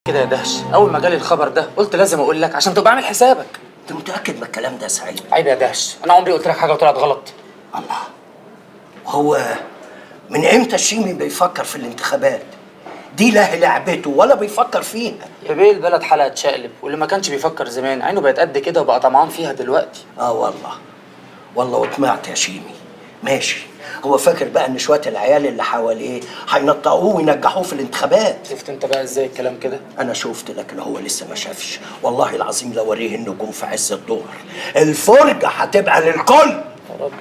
كده يا دهش اول ما جالي الخبر ده قلت لازم اقول لك عشان تبقى عامل حسابك انت متاكد من الكلام ده يا سعيد عيب يا دهش انا عمري قلت لك حاجه وطلعت غلط الله هو من امتى الشيمي بيفكر في الانتخابات دي لا لعبته ولا بيفكر فيها يا بيه البلد حلقه تشقلب واللي ما كانش بيفكر زمان عينه بقت قد كده وبقى طمعان فيها دلوقتي اه والله والله وطمعت يا شيمي ماشي هو فاكر بقى ان شويه العيال اللي حواليه هينطقوه وينجحوه في الانتخابات شفت انت بقى ازاي الكلام كده انا شفت لكن هو لسه ما شافش والله العظيم لو وريه النجوم في عز الظهر الفرجه هتبقى للكل يا رب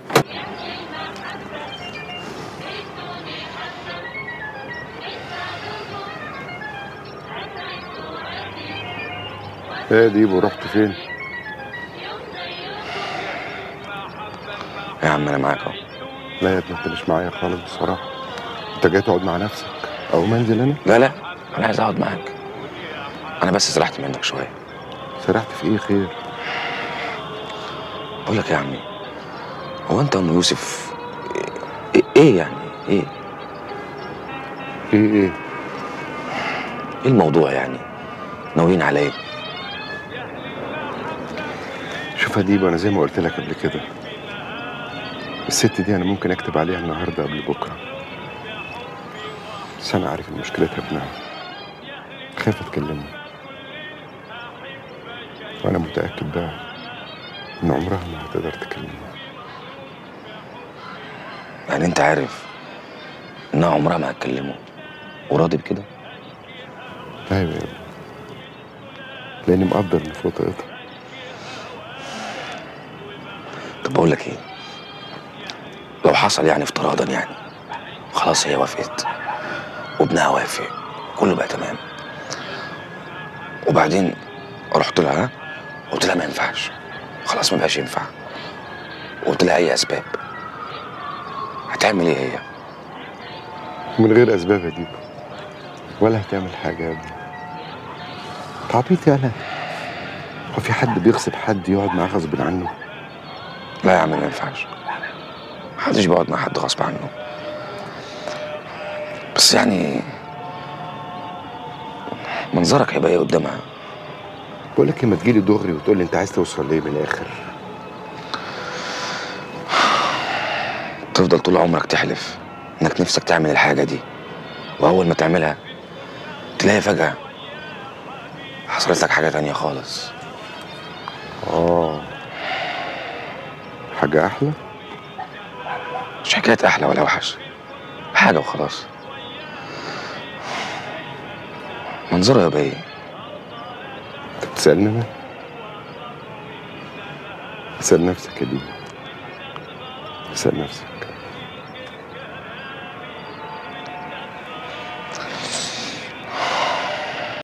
ايه يا ديبو رحت فين؟ يا عم انا معاك اهو لا يا ابني انت مش معايا خالص بصراحة انت جاي تقعد مع نفسك او منزل انا لا لا انا عايز اقعد معاك انا بس سرحت منك شويه سرحت في ايه خير؟ بقول لك يا عمي هو انت ام يوسف ايه, إيه يعني ايه ايه ايه؟ ايه الموضوع يعني ناويين على ايه شوف يا ديبو انا زي ما قلت لك قبل كده الست دي انا ممكن اكتب عليها النهارده قبل بكره بس انا عارف ان مشكلتها ابنها خايف اتكلمها وانا متاكد بقى ان عمرها ما هتقدر تكلمها يعني انت عارف انها عمرها ما هتكلمه وراضي بكده ايوه يا ابني لاني مقدر ان في وطئتها طب بقول لك ايه لو حصل يعني افتراضا يعني خلاص هي وافقت وابنها وافق كله بقى تمام وبعدين رحت لها ها؟ قلت لها ما ينفعش خلاص ما بقاش ينفع وقلت لها اي اسباب هتعمل ايه هي من غير اسباب يا ديبو ولا هتعمل حاجه يا ابني تعبيط يالا هو في حد بيغصب حد يقعد معاه غصب عنه لا يا عم ما ينفعش محدش بيقعد مع حد غصب عنه بس يعني منظرك هيبقى ايه قدامها بقول لك لما تجيلي دغري وتقول لي انت عايز توصل ليه من الاخر تفضل طول عمرك تحلف انك نفسك تعمل الحاجة دي واول ما تعملها تلاقي فجأة حصلت لك حاجة تانية خالص اه حاجه احلى مش حكاية أحلى ولا أوحش حاجة وخلاص منظره يا بيه انت بتسالني انا اسال نفسك يا ديبو اسال نفسك